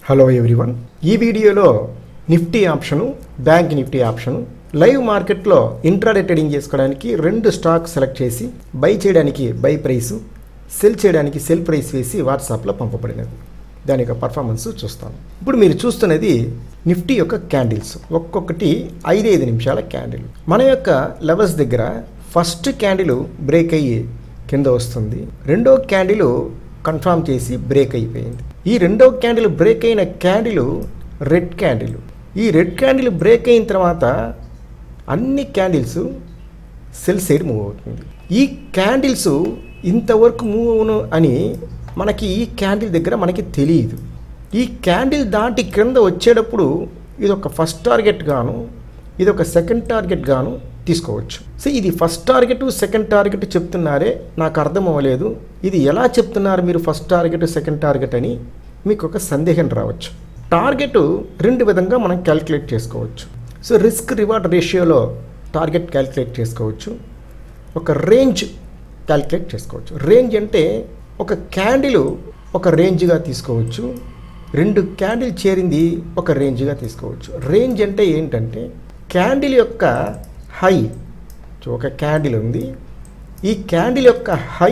hello everyone ఈ వీడియోలో Nifty option bank Nifty option live మార్కెట్లో ఇంట్రాడే ట్రేడింగ్ చేసుకోవడానికి రెండు స్టాక్ సెలెక్ట్ చేసి బై చేయడానికి బై ప్రైసు సెల్ చేయడానికి సెల్ ప్రైస్ వేసి వాట్సాప్లో పంపబడినది దాని యొక్క పర్ఫార్మెన్స్ చూస్తాను ఇప్పుడు మీరు చూస్తున్నది నిఫ్టీ యొక్క క్యాండిల్స్ ఒక్కొక్కటి ఐదైదు నిమిషాల క్యాండిల్ మన యొక్క లెవెల్స్ దగ్గర ఫస్ట్ క్యాండిల్ బ్రేక్ అయ్యి కింద వస్తుంది రెండో క్యాండిల్ కన్ఫర్మ్ చేసి బ్రేక్ అయిపోయింది ఈ రెండో క్యాండిల్ బ్రేక్ అయిన క్యాండిల్ రెడ్ క్యాండిల్ ఈ రెడ్ క్యాండిల్ బ్రేక్ అయిన తర్వాత అన్ని క్యాండిల్స్ సెల్ సైడ్ మూవ్ అవుతుంది ఈ క్యాండిల్స్ ఇంతవరకు మూవ్ అవును అని మనకి ఈ క్యాండిల్ దగ్గర మనకి తెలియదు ఈ క్యాండిల్ దాటి క్రింద వచ్చేటప్పుడు ఇది ఒక ఫస్ట్ టార్గెట్ గాను ఇది ఒక సెకండ్ టార్గెట్ గాను తీసుకోవచ్చు సో ఇది ఫస్ట్ టార్గెట్ సెకండ్ టార్గెట్ చెప్తున్నారే నాకు అర్థం అవ్వలేదు ఇది ఎలా చెప్తున్నారు మీరు ఫస్ట్ టార్గెట్ సెకండ్ టార్గెట్ అని మీకు ఒక సందేహం రావచ్చు టార్గెట్ రెండు విధంగా మనం క్యాలిక్యులేట్ చేసుకోవచ్చు సో రిస్క్ రివార్డ్ రేషియోలో టార్గెట్ క్యాలిక్యులేట్ చేసుకోవచ్చు ఒక రేంజ్ క్యాలిక్యులేట్ చేసుకోవచ్చు రేంజ్ అంటే ఒక క్యాండిల్ ఒక రేంజ్గా తీసుకోవచ్చు రెండు క్యాండిల్ చేరింది ఒక రేంజ్గా తీసుకోవచ్చు రేంజ్ అంటే ఏంటంటే క్యాండిల్ యొక్క హై ఒక క్యాండిల్ ఉంది ఈ క్యాండిల్ యొక్క హై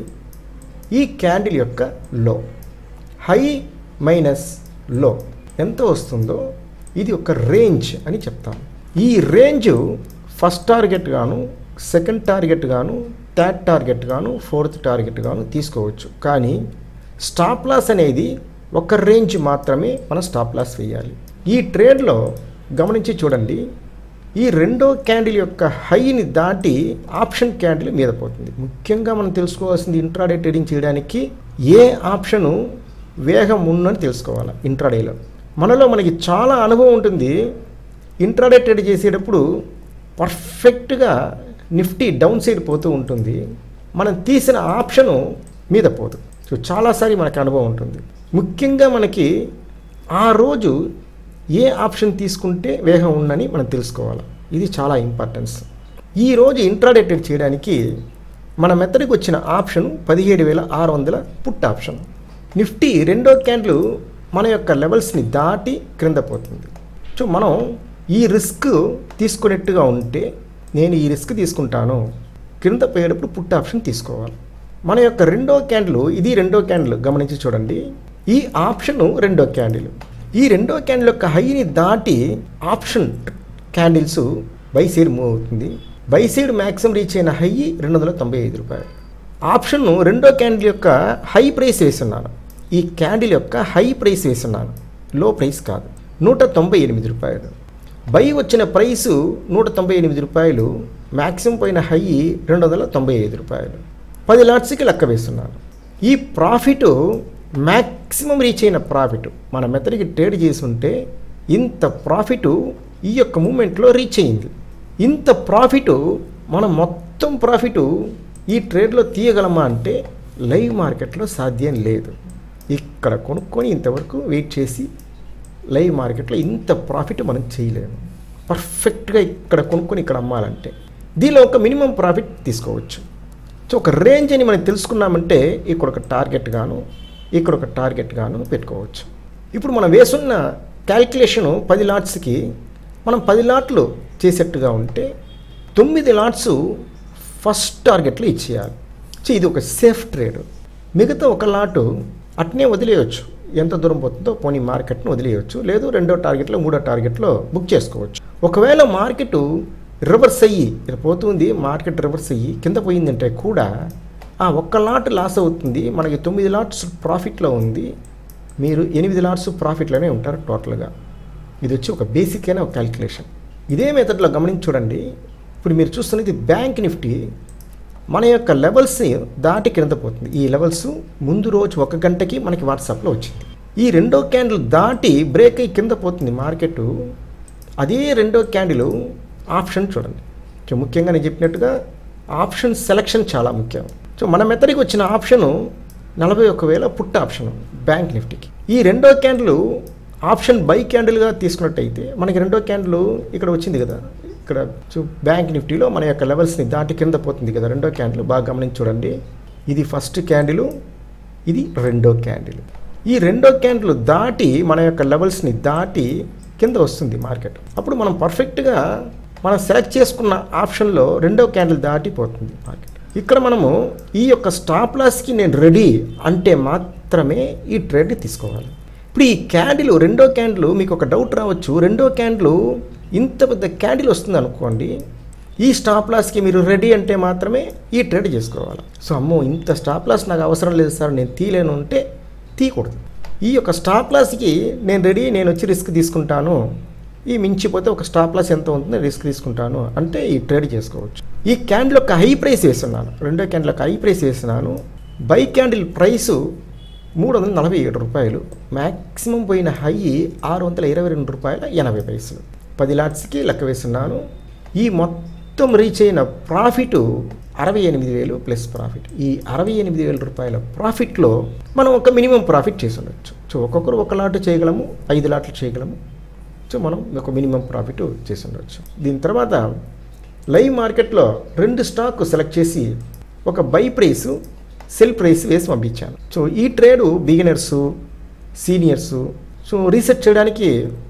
ఈ క్యాండిల్ యొక్క లో హై మైనస్ లో ఎంత వస్తుందో ఇది ఒక రేంజ్ అని చెప్తాం ఈ రేంజ్ ఫస్ట్ టార్గెట్ గాను సెకండ్ టార్గెట్ గాను థర్డ్ టార్గెట్ గాను ఫోర్త్ టార్గెట్ గాను తీసుకోవచ్చు కానీ స్టాప్ లాస్ అనేది ఒక రేంజ్ మాత్రమే మనం స్టాప్ లాస్ వేయాలి ఈ ట్రేడ్లో గమనించి చూడండి ఈ రెండో క్యాండిల్ యొక్క హైని దాటి ఆప్షన్ క్యాండిల్ మీద పోతుంది ముఖ్యంగా మనం తెలుసుకోవాల్సింది ఇంట్రాడే ట్రేడింగ్ చేయడానికి ఏ ఆప్షను వేగం ఉందని తెలుసుకోవాలి ఇంట్రాడేలో మనలో మనకి చాలా అనుభవం ఉంటుంది ఇంట్రాడే ట్రేడ్ చేసేటప్పుడు పర్ఫెక్ట్గా నిఫ్టీ డౌన్ సైడ్ పోతూ ఉంటుంది మనం తీసిన ఆప్షను మీద పోదు సో చాలాసారి మనకు అనుభవం ఉంటుంది ముఖ్యంగా మనకి ఆ రోజు ఏ ఆప్షన్ తీసుకుంటే వేగం ఉందని మనం తెలుసుకోవాలి ఇది చాలా ఇంపార్టెన్స్ ఈరోజు ఇంట్రాడే ట్రేడ్ చేయడానికి మన మెత్తడికి వచ్చిన ఆప్షన్ పదిహేడు వేల ఆరు వందల పుట్ ఆప్షన్ నిఫ్టీ రెండో క్యాండిల్ మన యొక్క లెవెల్స్ని దాటి క్రింద పోతుంది సో మనం ఈ రిస్క్ తీసుకునేట్టుగా ఉంటే నేను ఈ రిస్క్ తీసుకుంటాను క్రింద పోయేటప్పుడు పుట్ ఆప్షన్ తీసుకోవాలి మన యొక్క రెండో క్యాండిల్ ఇది రెండో క్యాండిల్ గమనించి చూడండి ఈ ఆప్షన్ రెండో క్యాండిల్ ఈ రెండో క్యాండిల్ యొక్క హైని దాటి option candles buy side move అవుతుంది బై సైడ్ మ్యాక్సిమం రీచ్ అయిన హై రెండు వందల తొంభై ఐదు రూపాయలు ఆప్షన్ రెండో క్యాండిల్ యొక్క హై ప్రైస్ వేస్తున్నాను ఈ క్యాండిల్ యొక్క హై ప్రైస్ వేస్తున్నాను లో ప్రైస్ కాదు నూట తొంభై ఎనిమిది రూపాయలు బై వచ్చిన ప్రైసు నూట తొంభై ఎనిమిది రూపాయలు మ్యాక్సిమం పోయిన హై రెండు వందల తొంభై ఐదు రూపాయలు పది లాట్స్కి లెక్క వేస్తున్నాను ఈ ప్రాఫిట్ మ్యాక్సిమం రీచ్ అయిన ప్రాఫిట్ మన మెత్తడికి ట్రేడ్ చేసి ఉంటే ఇంత ప్రాఫిట్ ఈ యొక్క మూమెంట్లో రీచ్ అయింది ఇంత ప్రాఫిట్ మనం మొత్తం ప్రాఫిట్ ఈ ట్రేడ్లో తీయగలమా అంటే లైవ్ మార్కెట్లో సాధ్యం లేదు ఇక్కడ కొనుక్కొని ఇంతవరకు వెయిట్ చేసి లైవ్ మార్కెట్లో ఇంత ప్రాఫిట్ మనం చేయలేము పర్ఫెక్ట్గా ఇక్కడ కొనుక్కొని ఇక్కడ అమ్మాలంటే దీనిలో ఒక మినిమం ప్రాఫిట్ తీసుకోవచ్చు సో ఒక రేంజ్ అని మనం తెలుసుకున్నామంటే ఇక్కడ ఒక టార్గెట్ గాను ఇక్కడ ఒక టార్గెట్ గాను పెట్టుకోవచ్చు ఇప్పుడు మనం వేసున్న క్యాల్కులేషను పది లాట్స్కి మనం పది లాట్లు చేసేట్టుగా ఉంటే తొమ్మిది లాట్స్ ఫస్ట్ టార్గెట్లో ఇచ్చేయాలి సో ఇది ఒక సేఫ్ ట్రేడ్ మిగతా ఒక లాటు అట్నే వదిలేయచ్చు ఎంత దూరం పోతుందో పోనీ మార్కెట్ను వదిలేయచ్చు లేదు రెండో టార్గెట్లో మూడో టార్గెట్లో బుక్ చేసుకోవచ్చు ఒకవేళ మార్కెట్ రివర్స్ అయ్యి ఇలా పోతుంది మార్కెట్ రివర్స్ అయ్యి కింద పోయిందంటే కూడా ఆ ఒక్క లాట్ లాస్ అవుతుంది మనకి తొమ్మిది లాట్స్ ప్రాఫిట్లో ఉంది మీరు ఎనిమిది లాట్స్ ప్రాఫిట్లోనే ఉంటారు టోటల్గా ఇది వచ్చి ఒక బేసిక్ అయిన ఒక క్యాలిక్యులేషన్ ఇదే మెథడ్లో గమనించి చూడండి ఇప్పుడు మీరు చూస్తున్నది బ్యాంక్ నిఫ్టీ మన యొక్క లెవెల్స్ని దాటి కింద పోతుంది ఈ లెవెల్స్ ముందు రోజు ఒక గంటకి మనకి వాట్సాప్లో వచ్చింది ఈ రెండో క్యాండిల్ దాటి బ్రేక్ అయ్యి కింద పోతుంది మార్కెట్ అదే రెండో క్యాండిల్ ఆప్షన్ చూడండి సో ముఖ్యంగా నేను చెప్పినట్టుగా ఆప్షన్ సెలెక్షన్ చాలా ముఖ్యం సో మన మెత్తడికి వచ్చిన ఆప్షను నలభై ఒక వేల పుట్ ఆప్షన్ బ్యాంక్ నిఫ్టీకి ఈ రెండో క్యాండిల్ ఆప్షన్ బై క్యాండిల్గా తీసుకున్నట్టయితే మనకి రెండో క్యాండిల్ ఇక్కడ వచ్చింది కదా ఇక్కడ చూ బ్యాంక్ నిఫ్టీలో మన యొక్క లెవెల్స్ని దాటి కింద పోతుంది కదా రెండో క్యాండిల్ బాగా గమనించి చూడండి ఇది ఫస్ట్ క్యాండిల్ ఇది రెండో క్యాండిల్ ఈ రెండో క్యాండిల్ దాటి మన యొక్క లెవెల్స్ని దాటి కింద వస్తుంది మార్కెట్ అప్పుడు మనం పర్ఫెక్ట్గా మనం సెలెక్ట్ చేసుకున్న ఆప్షన్లో రెండో క్యాండిల్ దాటిపోతుంది మార్కెట్ ఇక్కడ మనము ఈ యొక్క స్టాప్ లాస్కి నేను రెడీ అంటే మాత్రమే ఈ ట్రేడ్ తీసుకోవాలి ఇప్పుడు ఈ క్యాండిల్ రెండో క్యాండిల్ మీకు ఒక డౌట్ రావచ్చు రెండో క్యాండిల్ ఇంత పెద్ద క్యాండిల్ వస్తుంది అనుకోండి ఈ స్టాప్ లాస్కి మీరు రెడీ అంటే మాత్రమే ఈ ట్రేడ్ చేసుకోవాలి సో అమ్మో ఇంత స్టాప్ లాస్ నాకు అవసరం లేదు సార్ నేను తీయలేను అంటే తీయకూడదు ఈ యొక్క స్టాప్ లాస్కి నేను రెడీ నేను వచ్చి రిస్క్ తీసుకుంటాను ఈ మించిపోతే ఒక స్టాప్ లాస్ ఎంత ఉంటుందో రిస్క్ తీసుకుంటాను అంటే ఈ ట్రేడ్ చేసుకోవచ్చు ఈ క్యాండిల్ యొక్క హై ప్రైస్ వేస్తున్నాను రెండో క్యాండిల్ యొక్క హై ప్రైస్ వేస్తున్నాను బై క్యాండిల్ ప్రైసు మూడు వందల నలభై ఏడు రూపాయలు మ్యాక్సిమం పోయిన హై ఆరు వందల ఇరవై రెండు రూపాయల ఎనభై పైసలు పది లాట్స్కి లెక్క వేస్తున్నాను ఈ మొత్తం రీచ్ అయిన ప్రాఫిట్ అరవై ఎనిమిది వేలు ప్లస్ ప్రాఫిట్ ఈ అరవై ఎనిమిది వేల రూపాయల ప్రాఫిట్లో మనం ఒక మినిమం ప్రాఫిట్ చేసి ఉండొచ్చు సో ఒక్కొక్కరు ఒక లాట్ చేయగలము ఐదు లాట్లు చేయగలము సో మనం ఒక మినిమం ప్రాఫిట్ చేసి ఉండొచ్చు దీని తర్వాత లైవ్ మార్కెట్లో రెండు స్టాక్ సెలెక్ట్ చేసి ఒక బై ప్రైస్ సెల్ ప్రైస్ వేసి పంపించాను సో ఈ trade beginners seniors so research చేయడానికి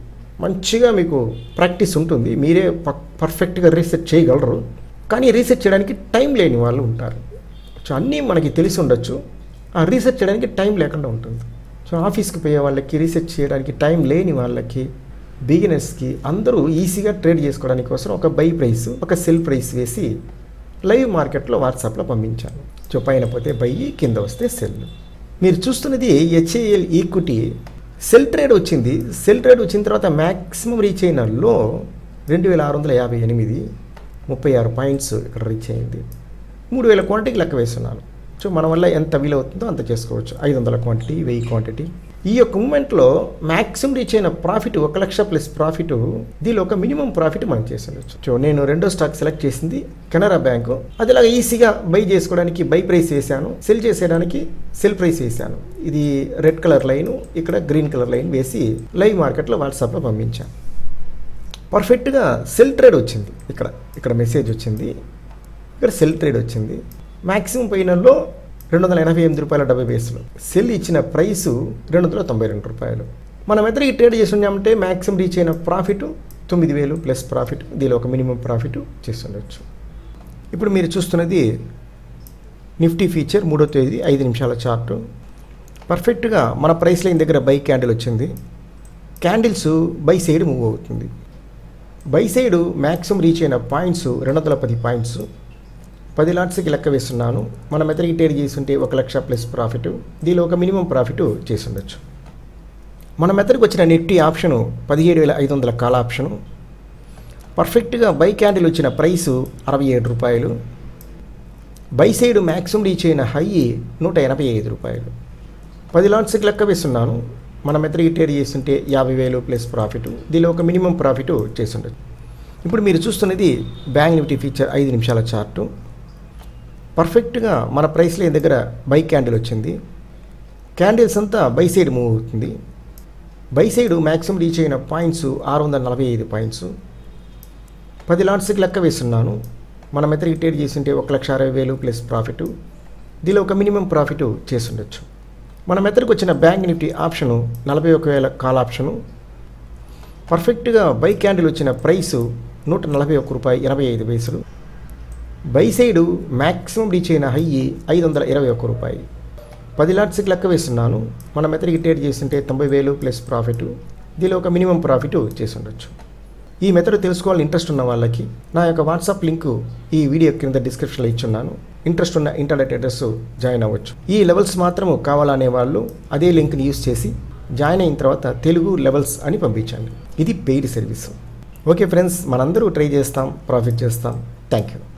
మంచిగా మీకు ప్రాక్టీస్ ఉంటుంది మీరే పర్ఫెక్ట్గా రీసెర్చ్ చేయగలరు కానీ రీసెర్చ్ చేయడానికి టైం లేని వాళ్ళు ఉంటారు సో అన్నీ మనకి తెలిసి ఉండొచ్చు ఆ రీసెర్చ్ చేయడానికి టైం లేకుండా ఉంటుంది సో ఆఫీస్కి పోయే వాళ్ళకి రీసెర్చ్ చేయడానికి టైం లేని వాళ్ళకి బిగినర్స్కి అందరూ ఈజీగా ట్రేడ్ చేసుకోవడానికి కోసం ఒక బై ప్రైస్ ఒక సెల్ ప్రైస్ వేసి లైవ్ మార్కెట్లో వాట్సాప్లో పంపించాను సో పైన పోతే బై కింద వస్తే సెల్ మీరు చూస్తున్నది హెచ్ఏఎల్ ఈక్విటీ సెల్ ట్రేడ్ వచ్చింది సెల్ ట్రేడ్ వచ్చిన తర్వాత మ్యాక్సిమం రీచ్ అయిన లో రెండు వేల ఆరు వందల యాభై ఎనిమిది ముప్పై ఆరు పాయింట్స్ ఇక్కడ రీచ్ అయింది మూడు వేల క్వాంటిటీకి లెక్క వేస్తున్నాను సో మన వల్ల ఎంత వీలవుతుందో అంత చేసుకోవచ్చు ఐదు వందల క్వాంటిటీ వెయ్యి క్వాంటిటీ ఈ యొక్క మూమెంట్లో మ్యాక్సిమం రీచ్ అయిన ప్రాఫిట్ ఒక లక్ష ప్లస్ ప్రాఫిట్ దీనిలో ఒక మినిమం ప్రాఫిట్ మనం చేసేయచ్చు సో నేను రెండో స్టాక్ సెలెక్ట్ చేసింది కెనరా బ్యాంకు అది ఇలాగ ఈజీగా బై చేసుకోవడానికి బై ప్రైస్ వేసాను సెల్ చేసేయడానికి సెల్ ప్రైస్ వేసాను ఇది రెడ్ కలర్ లైన్ ఇక్కడ గ్రీన్ కలర్ లైన్ వేసి లైవ్ మార్కెట్లో వాట్సాప్లో పంపించాను పర్ఫెక్ట్గా సెల్ ట్రేడ్ వచ్చింది ఇక్కడ ఇక్కడ మెసేజ్ వచ్చింది ఇక్కడ సెల్ ట్రేడ్ వచ్చింది మ్యాక్సిమం పోయినలో రెండు వందల ఎనభై ఎనిమిది రూపాయల డెబ్బై పైసలు సెల్ ఇచ్చిన ప్రైసు రెండు వందల తొంభై రెండు రూపాయలు మనం ఎదురు ఈ ట్రేడ్ చేస్తున్నామంటే మ్యాక్సిమం రీచ్ అయిన ప్రాఫిట్ తొమ్మిది వేలు ప్లస్ ప్రాఫిట్ దీనిలో ఒక మినిమం ప్రాఫిట్ చేస్తుండొచ్చు ఇప్పుడు మీరు చూస్తున్నది నిఫ్టీ ఫీచర్ మూడో తేదీ ఐదు నిమిషాల చార్టు పర్ఫెక్ట్గా మన ప్రైస్ లైన్ దగ్గర బై క్యాండిల్ వచ్చింది క్యాండిల్స్ బై సైడ్ మూవ్ అవుతుంది బై సైడ్ మ్యాక్సిమం రీచ్ అయిన పాయింట్స్ రెండు వందల పది పాయింట్స్ పది లాట్స్కి లెక్క వేస్తున్నాను మనం మెతడికి ట్రేడ్ చేస్తుంటే ఒక లక్ష ప్లస్ ప్రాఫిట్ దీనిలో ఒక మినిమం ప్రాఫిట్ చేసి ఉండొచ్చు మన మెథడ్కి వచ్చిన నిఫ్టీ ఆప్షను పదిహేడు వేల ఐదు వందల కాల ఆప్షను పర్ఫెక్ట్గా బై క్యాండిల్ వచ్చిన ప్రైసు అరవై ఏడు రూపాయలు బై సైడ్ మ్యాక్సిమం రీచ్ అయిన హై నూట ఎనభై ఐదు రూపాయలు పది లాట్స్కి లెక్క వేస్తున్నాను మన మెథడ్కి ట్రేడ్ చేస్తుంటే యాభై వేలు ప్లస్ ప్రాఫిట్ దీనిలో ఒక మినిమం ప్రాఫిట్ చేసి ఉండొచ్చు ఇప్పుడు మీరు చూస్తున్నది బ్యాంక్ నిఫ్టీ ఫీచర్ ఐదు నిమిషాల చార్టు పర్ఫెక్ట్గా మన ప్రైస్ లైన్ దగ్గర బై క్యాండిల్ వచ్చింది క్యాండిల్స్ అంతా బై సైడ్ మూవ్ అవుతుంది బై సైడ్ మ్యాక్సిమం రీచ్ అయిన పాయింట్స్ ఆరు వందల నలభై ఐదు పాయింట్స్ పది లాట్స్కి లెక్క వేస్తున్నాను మన మెథడ్కి ట్రేడ్ చేస్తుంటే ఒక లక్ష అరవై వేలు ప్లస్ ప్రాఫిట్ దీనిలో ఒక మినిమం ప్రాఫిట్ చేస్తుండొచ్చు మన మెథడ్కి వచ్చిన బ్యాంక్ నిఫ్టీ ఆప్షను నలభై ఒక వేల కాల్ ఆప్షను పర్ఫెక్ట్గా బై క్యాండిల్ వచ్చిన ప్రైసు నూట నలభై ఒక్క రూపాయి ఎనభై ఐదు పైసలు బై సైడు మ్యాక్సిమం రీచ్ అయిన హై ఐదు వందల ఇరవై ఒక్క రూపాయి పది లాట్స్కి లెక్క వేస్తున్నాను మన మెథడ్కి ట్రేడ్ చేస్తుంటే తొంభై వేలు ప్లస్ ప్రాఫిట్ దీనిలో ఒక మినిమం ప్రాఫిట్ చేసి ఉండొచ్చు ఈ మెథడ్ తెలుసుకోవాలని ఇంట్రెస్ట్ ఉన్న వాళ్ళకి నా యొక్క వాట్సాప్ లింకు ఈ వీడియో కింద డిస్క్రిప్షన్లో ఇచ్చున్నాను ఇంట్రెస్ట్ ఉన్న ఇంటర్నెట్ అడ్రస్ జాయిన్ అవ్వచ్చు ఈ లెవెల్స్ మాత్రము కావాలనే వాళ్ళు అదే లింక్ని యూస్ చేసి జాయిన్ అయిన తర్వాత తెలుగు లెవెల్స్ అని పంపించండి ఇది పెయిడ్ సర్వీస్ ఓకే ఫ్రెండ్స్ మనందరూ ట్రై చేస్తాం ప్రాఫిట్ చేస్తాం థ్యాంక్ యూ